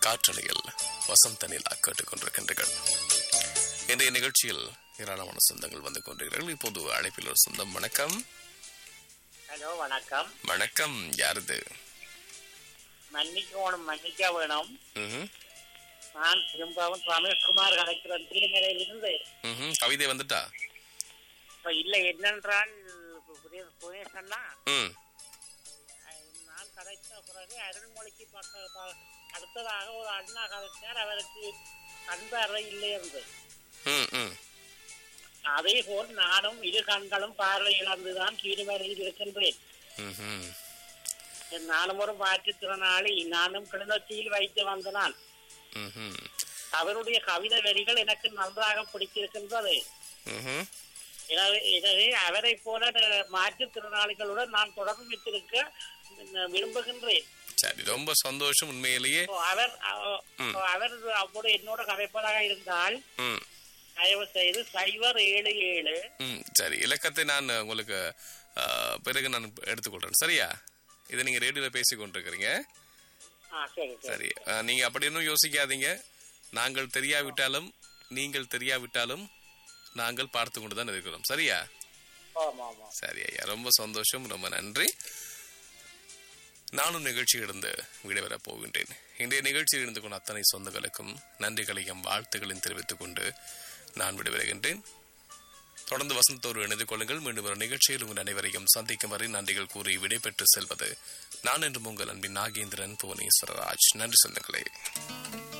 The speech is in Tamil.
காற்றலையில் வசந்த நிலா கேட்டுக்கொண்டிருக்கின்றீர்கள் இன்றைய நிகழ்ச்சியில் ஏராளமான சொந்தங்கள் வந்து கொண்டிருக்கிறார்கள் இப்போது அழைப்பில் ஒரு சொந்தம் வணக்கம் ஹலோ வணக்கம் வணக்கம் யாருது மன்னிக்கணும் மன்னிக்க வேணும் ம்ஹும். நான் திரும்பவும் ரமேஷ்குமார் கலைக்கிறேன் திருமலையிலிருந்து ம்ஹும். கவிதை வந்துட்டா இப்ப இல்லை என்னென்றால் புனேசன்னா ம் நான் கதைத்த பிறகு அருள்மொழிக்கு பக்க ப- அடுத்ததாக ஒரு அண்ணா கதைச்சார் அவருக்கு கண்பார்வை இல்லை என்று ம் ம் அதே போல் நானும் இரு கண்களும் பார்வை இழந்துதான் திருமலையில் இருக்கின்றேன் ம்ஹும். நானும் ஒரு மாற்றுத்திறனாளி நானும் கிளிநொச்சியில் வைத்து வந்த நான் ம்ஹும். அவருடைய கவிதை வரிகள் எனக்கு நன்றாக பிடித்திருக்கின்றது ம்ஹும். எனவே எனவே அவரை போல அஹ், மாற்றுத்திறனாளிகளுடன் நான் தொடர்பு வைத்திருக்க அஹ், விரும்புகின்றேன் சரி ரொம்ப சந்தோஷம் உண்மையிலேயே So, அவர் அஹ், ம். அவர் அப்போது என்னோட கதைப்பதாக இருந்தால் ம் தயவு செய்து சைபர் ஏழு ஏழு ம் சரி இலக்கத்தை நான் உங்களுக்கு ஆ, பிறகு நான் எடுத்துக்கொள்றேன் சரியா இதை நீங்க ரேடியோல பேசி கொண்டிருக்கிறீங்க ஆ சரி சரி சரி ஆ, நீங்க அப்படி இன்னும் யோசிக்காதீங்க நாங்கள் தெரியாவிட்டாலும் நீங்கள் தெரியாவிட்டாலும் நாங்கள் பார்த்து கொண்டு தான் இருக்கிறோம் சரியா ஆமா ஆமா சரி ஐயா ரொம்ப சந்தோஷம் ரொம்ப நன்றி நானும் நிகழ்ச்சியிலிருந்து விடைபெறப் போகின்றேன் இன்றைய நிகழ்ச்சியில் இருந்து கொண்ட அத்தனை சொந்தங்களுக்கும் நன்றிகளையும் வாழ்த்துக்களையும் தெரிவித்துக் கொண்டு நான் விடைபெறுகின்றேன் தொடர்ந்து வசந்தோடு இணைந்து கொள்ளுங்கள் மீண்டும் ஒரு நிகழ்ச்சியில் உங்கள் அனைவரையும் சந்திக்கும் வரை நன்றிகள் கூறி விடைபெற்று செல்வது நான் என்று உங்கள் அன்பின் நாகேந்திரன் புவனேஸ்வரராஜ் நன்றி சொந்தங்களே